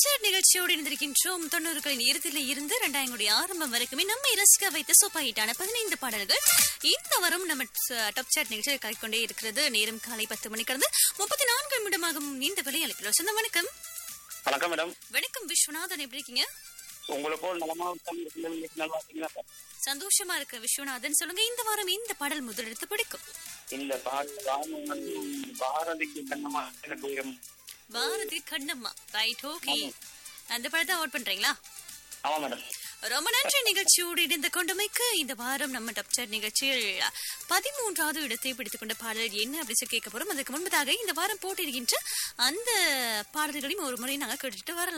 chat நிகழ்ச்சியோடு இணைந்திருக்கின்றோம் தொண்ணூறுகளின் இறுதியில் இருந்து இரண்டாயிரங்களுடைய ஆரம்பம் வரைக்குமே நம்மை ரசிக்க வைத்த சூப்பர் ஹிட்டான பதினைந்து பாடல்கள் இந்த வாரம் நம்ம டாப் சாட் நிகழ்ச்சியில் கலைக்கொண்டே இருக்கிறது நேரம் காலை பத்து மணி கடந்து முப்பத்தி நான்கு நிமிடமாகும் இந்த விலை அழைக்கிறோம் சொந்த வணக்கம் வணக்கம் மேடம் வணக்கம் விஸ்வநாதன் எப்படி இருக்கீங்க உங்களை போல் நலமா இருக்காங்க நல்லா இருக்கீங்களா சார் சந்தோஷமா இருக்கு விஸ்வநாதன் சொல்லுங்க இந்த வாரம் இந்த பாடல் முதலெடுத்து பிடிக்கும் இந்த பாட்டு ராமம் வந்து பாரதிக்கு கண்ணமா எனக்கு பாரதி கண்ணம்மா ரைட் ஓகே அந்த படத்தை அவுட் பண்றீங்களா ஆமா மேடம் ரொம்ப நன்றி நிகழ்ச்சியோடு இணைந்து கொண்டமைக்கு இந்த வாரம் நம்ம டப்சர் நிகழ்ச்சியில் பதிமூன்றாவது இடத்தை பிடித்துக் கொண்ட பாடல் என்ன அப்படி சொல்லி கேட்க போறோம் அதுக்கு முன்பதாக இந்த வாரம் போட்டிருக்கின்ற அந்த பாடல்களையும் ஒரு முறை நாங்க கேட்டுட்டு வரலாம்